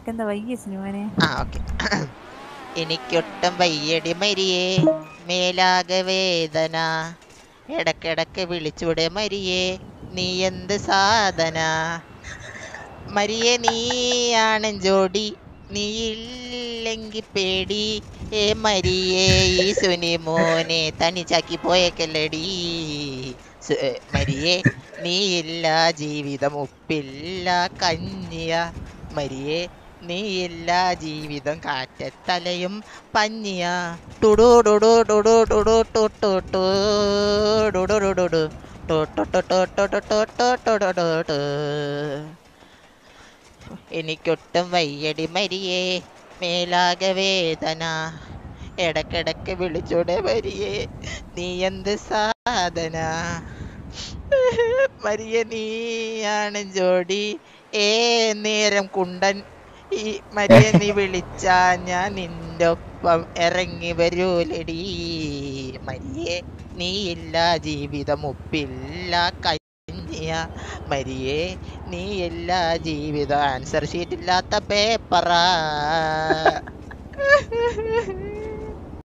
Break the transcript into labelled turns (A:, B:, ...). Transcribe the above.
A: നിനക്കെന്താ വയ്യ സിനിമനെ
B: ആ ഓക്കെ എനിക്കൊട്ടും വയ്യടി മരിയേ മേലാകെ വേദന ഇടക്കിടക്ക് വിളിച്ചൂടെ മരിയേ നീ എന്ത് സാധന മരിയെ നീയാണ് ജോഡി നീ ഇല്ലെങ്കി പേടി ഏ മരിയേ ഈ സുനി മോനെ തനിച്ചാക്കി പോയേക്കല്ലടി സു- ഏ, മരിയേ നീ ഇല്ല ജീവിതം ഉപ്പില്ല കഞ്ഞിയ മരിയേ നീ ഇല്ല ജീവിതം കാറ്റത്തലയും പഞ്ഞിയ ടുടു ടുടു ടുടു ടുടു ടു ടു ടു ടുടു ടുടു ടു ടു ടു ടു ടു ടു ടു ടു ടു ടു ടു ടു ടു. എനിക്കൊട്ടും വയ്യടി മരിയേ മേലാകെ വേദന ഇടക്കിടക്ക് വിളിച്ചൂടെ മരിയേ നീ എന്ത് സാധന മരിയ നീയാണ് ജോഡി ഏ നേരം കുണ്ടൻ ഈ മരിയ നീ വിളിച്ചാ ഞാൻ നിന്റെ ഒപ്പം ഇറങ്ങി വരൂലടി മരിയേ നീ ഇല്ല ജീവിതം ഉപ്പില്ല കഞ്ഞിയ മരിയേ നീ ഇല്ല ജീവിതം ആൻസർ ഷീറ്റ് ഇല്ലാത്ത പേപ്പറാ